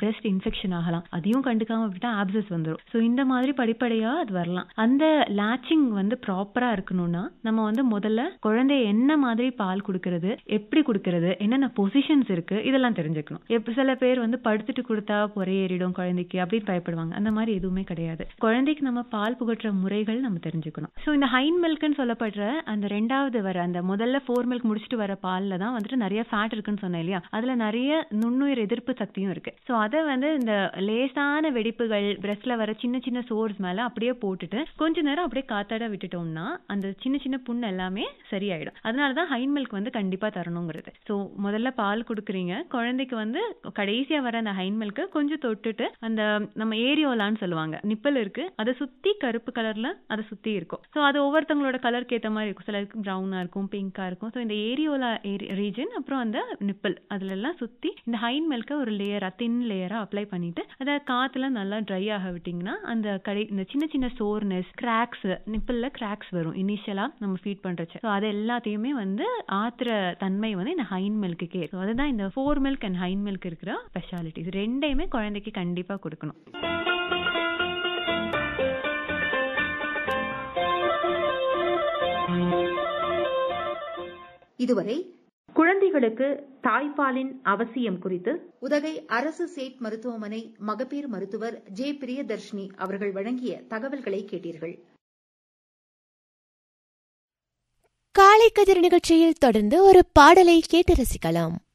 breast infection ஆகலாம் அதையும் கண்டுக்காம விட்டா ஆப்சஸ் வந்துடும் ஸோ இந்த மாதிரி படிப்படியா அது வரலாம் அந்த லாச்சிங் வந்து ப்ராப்பரா இருக்கணும்னா நம்ம வந்து முதல்ல குழந்தைய என்ன மாதிரி பால் கொடுக்கறது எப்படி கொடுக்கறது என்னென்ன பொசிஷன்ஸ் இருக்கு இதெல்லாம் தெரிஞ்சுக்கணும் எப்ப சில பேர் வந்து படுத்துட்டு கொடுத்தா பொறையேறிடும் குழந்தைக்கு அப்படின்னு பயப்படுவாங்க அந்த மாதிரி எதுவுமே கிடையாது குழந்தைக்கு நம்ம பால் புகட்டுற முறைகள் நம்ம தெரிஞ்சுக்கணும் ஸோ இந்த ஹைன் மில்க்னு சொல்லப்படுற அந்த ரெண்டாவது வர அந்த முதல்ல ஃபோர் மில்க் முடிச்சுட்டு வர பால்ல தான் வந்துட்டு நிறைய ஃபேட் இருக்குன்னு சொன்னேன் இல்லையா அதுல நிறைய நுண்ணுயிர் எதிர்ப்பு சக்தியும் இருக்கு ஸோ அதை வந்து இந்த லேசான வெடிப்புகள் பிரஸ்ட்ல வர சின்ன சின்ன சோர்ஸ் மேல அப்படியே போட்டுட்டு கொஞ்ச நேரம் அப்படியே காத்தாட விட்டுட்டோம்னா அந்த சின்ன சின்ன புண்ணு எல்லாமே சரியாயிடும் அதனாலதான் ஹைன் மில்க் வந்து கண்டிப்பா தரணுங்கிறது ஸோ முதல்ல பால் கொடுக்குறீங்க குழந்தைக்கு வந்து கடைசியா வர அந்த ஹைன் மில்க்கு கொஞ்சம் தொட்டுட்டு அந்த நம்ம ஏரியோலான்னு சொல்லுவாங்க நிப்பல் இருக்கு அதை சுத்தி கருப்பு கலர்ல அதை சுத்தி இருக்கும் ஸோ அது ஒவ்வொருத்தவங்களோட கலருக்கு ஏத்த மாதிரி இருக்கும் சிலருக்கு ப்ரௌனா இருக்கும் பிங்கா இருக்கும் ஸோ இந்த ஏரியோலா ரீஜன் அப்புறம் அந்த நிப்பல் அதுல எல்லாம் சுத்தி இந்த ஹைன் மில்க்கை ஒரு லேயரா தின் லேயரா அப்ளை பண்ணிட்டு அதை காத்துல நல்லா ட்ரை ஆக விட்டீங்கன்னா அந்த கடை இந்த சின்ன சின்ன சோர்னஸ் கிராக்ஸ் நிப்பிள்ல கிராக்ஸ் வரும் இனிஷியலா நம்ம ஃபீட் பண்றச்சு ஸோ அது எல்லாத்தையுமே வந்து ஆத்துற தன்மை வந்து இந்த ஹைன் மில்க்குக்கே ஸோ அதுதான் இந்த ஃபோர் மில்க் அண்ட் ஹைன் மில்க் இருக்கிற ஸ்பெஷாலிட்டிஸ் ரெண்டையுமே குழந்தைக்கு கண்டிப்பா கொடுக்கணும் இதுவரை குழந்தைகளுக்கு தாய்ப்பாலின் அவசியம் குறித்து உதகை அரசு சேட் மருத்துவமனை மகப்பேறு மருத்துவர் ஜே பிரியதர்ஷினி அவர்கள் வழங்கிய தகவல்களை கேட்டீர்கள் காலை கதிர் நிகழ்ச்சியில் தொடர்ந்து ஒரு பாடலை கேட்டு ரசிக்கலாம்